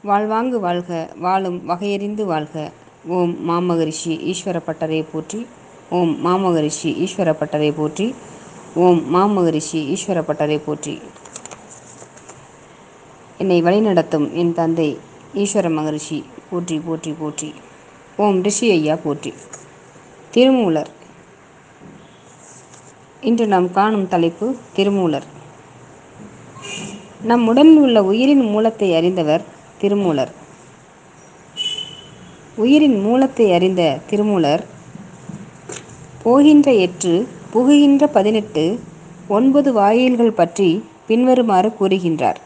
வாழ்வாங்கு வாழ்க வாழும் வகையறிந்து வாழ்க ஓம் மாமகரிஷி ஈஸ்வர பட்டரை போற்றி ஓம் மாமகரிஷி ஈஸ்வர பட்டரை போற்றி ஓம் மாமகரிஷி ஈஸ்வர பட்டரை போற்றி என்னை வழிநடத்தும் என் தந்தை ஈஸ்வர மகரிஷி போற்றி போற்றி போற்றி ஓம் ரிஷி ஐயா போற்றி திருமூலர் இன்று நாம் காணும் தலைப்பு திருமூலர் நம் உடலில் உள்ள உயிரின் மூலத்தை அறிந்தவர் திருமூலர் உயிரின் மூலத்தை அறிந்த திருமூலர் போகின்ற எட்டு புகுகின்ற பதினெட்டு ஒன்பது வாயில்கள் பற்றி பின்வருமாறு கூறுகின்றார்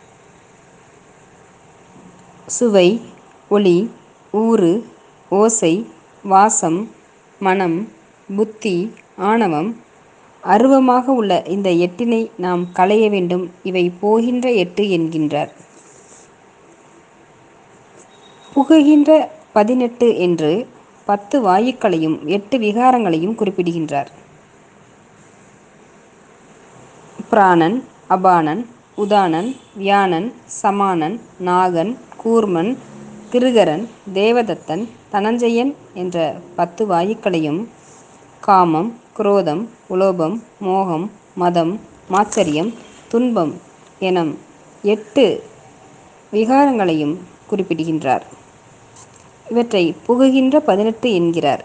சுவை ஒளி ஊறு ஓசை வாசம் மனம் புத்தி ஆணவம் அருவமாக உள்ள இந்த எட்டினை நாம் களைய வேண்டும் இவை போகின்ற எட்டு என்கின்றார் புகுகின்ற பதினெட்டு என்று பத்து வாயுக்களையும் எட்டு விகாரங்களையும் குறிப்பிடுகின்றார் பிராணன் அபானன் உதானன் வியானன் சமானன் நாகன் கூர்மன் திருகரன் தேவதத்தன் தனஞ்சயன் என்ற பத்து வாயுக்களையும் காமம் குரோதம் உலோபம் மோகம் மதம் மாச்சரியம் துன்பம் எனும் எட்டு விகாரங்களையும் குறிப்பிடுகின்றார் இவற்றை புகுகின்ற பதினெட்டு என்கிறார்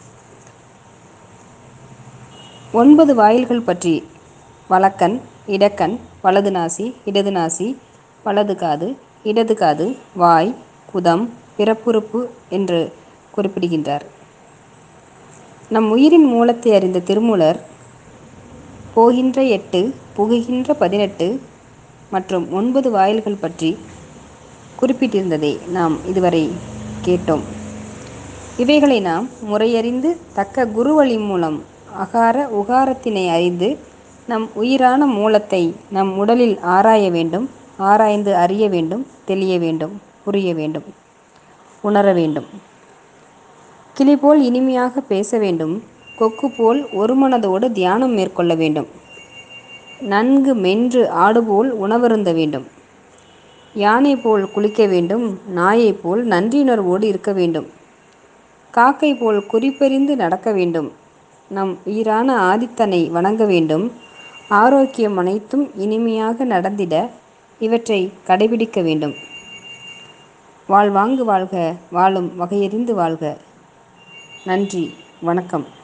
ஒன்பது வாயில்கள் பற்றி வலக்கண் இடக்கண் வலது நாசி இடது நாசி வலது காது இடது காது வாய் குதம் பிறப்புறுப்பு என்று குறிப்பிடுகின்றார் நம் உயிரின் மூலத்தை அறிந்த திருமூலர் போகின்ற எட்டு புகுகின்ற பதினெட்டு மற்றும் ஒன்பது வாயில்கள் பற்றி குறிப்பிட்டிருந்ததை நாம் இதுவரை கேட்டோம் இவைகளை நாம் முறையறிந்து தக்க குருவழி மூலம் அகார உகாரத்தினை அறிந்து நம் உயிரான மூலத்தை நம் உடலில் ஆராய வேண்டும் ஆராய்ந்து அறிய வேண்டும் தெளிய வேண்டும் புரிய வேண்டும் உணர வேண்டும் கிளி போல் இனிமையாக பேச வேண்டும் கொக்கு போல் ஒருமனதோடு தியானம் மேற்கொள்ள வேண்டும் நன்கு மென்று ஆடுபோல் உணவருந்த வேண்டும் யானை போல் குளிக்க வேண்டும் நாயை போல் நன்றியுணர்வோடு இருக்க வேண்டும் காக்கை போல் குறிப்பறிந்து நடக்க வேண்டும் நம் உயிரான ஆதித்தனை வணங்க வேண்டும் ஆரோக்கியம் அனைத்தும் இனிமையாக நடந்திட இவற்றை கடைபிடிக்க வேண்டும் வாழ்வாங்கு வாழ்க வாழும் வகையறிந்து வாழ்க நன்றி வணக்கம்